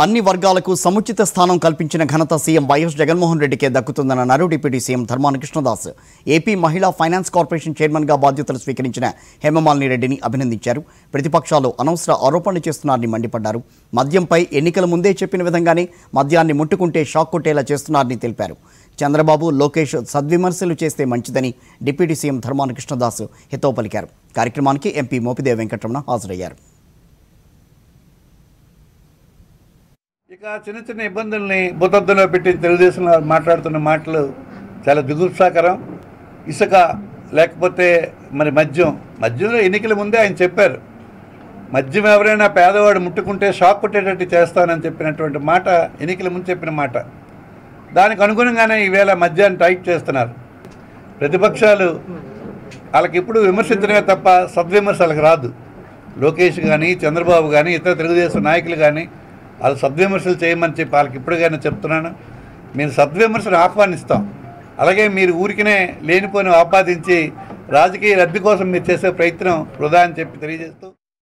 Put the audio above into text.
అన్ని వర్గాలకు సముచిత స్థానం కల్పించిన ఘనత సీఎం వైఎస్ జగన్మోహన్ రెడ్డికే దక్కుతుందన్నారు deputy CM Dharmana Krishnadas AP మహిళా ఫైనాన్స్ కార్పొరేషన్ చైర్మన్గా బాధ్యతలు స్వీకరించిన హేమమాలిని రెడ్డిని అభినందించారు ప్రతిపక్షాలు అనవసర ఆరోపణలు చేస్తున్నారని మండిపడ్డారు మద్యంపై ఎన్నికల ముందే చెప్పిన విధంగానే మద్యాన్ని ముట్టుకుంటే షాక్ కొట్టేలా చేస్తున్నారని తెలిపారు చంద్రబాబు లోకేష్ సద్విమర్శలు చేస్తే మంచిదని డిప్యూటీ సీఎం ధర్మాన కృష్ణదాస్ హితవు పలికారు కార్యక్రమానికి ఎంపీ మోపిదేవి వెంకటరమణ హాజరయ్యారు ఇక చిన్న చిన్న ఇబ్బందుల్ని భూతత్వంలో పెట్టి తెలుగుదేశం వారు మాట్లాడుతున్న మాటలు చాలా దిగుత్సాకరం ఇసుక లేకపోతే మరి మద్యం మద్యంలో ఎన్నికల ముందే ఆయన చెప్పారు మద్యం ఎవరైనా పేదవాడు ముట్టుకుంటే షాక్ కొట్టేటట్టు చేస్తానని చెప్పినటువంటి మాట ఎన్నికల ముందు చెప్పిన మాట దానికి అనుగుణంగానే ఈవేళ మద్యాన్ని టైట్ చేస్తున్నారు ప్రతిపక్షాలు వాళ్ళకి ఇప్పుడు విమర్శించడమే తప్ప సద్విమర్శ వాళ్ళకి రాదు లోకేష్ కానీ చంద్రబాబు కానీ ఇతర తెలుగుదేశం నాయకులు కానీ వాళ్ళు సద్విమర్శలు చేయమని చెప్పి వాళ్ళకి ఇప్పుడుగానే చెప్తున్నాను మేము సద్విమర్శను ఆహ్వానిస్తాం అలాగే మీరు ఊరికినే లేనిపోని ఆపాదించి రాజకీయ లబ్ధి కోసం మీరు చేసే ప్రయత్నం వృధా అని చెప్పి తెలియజేస్తూ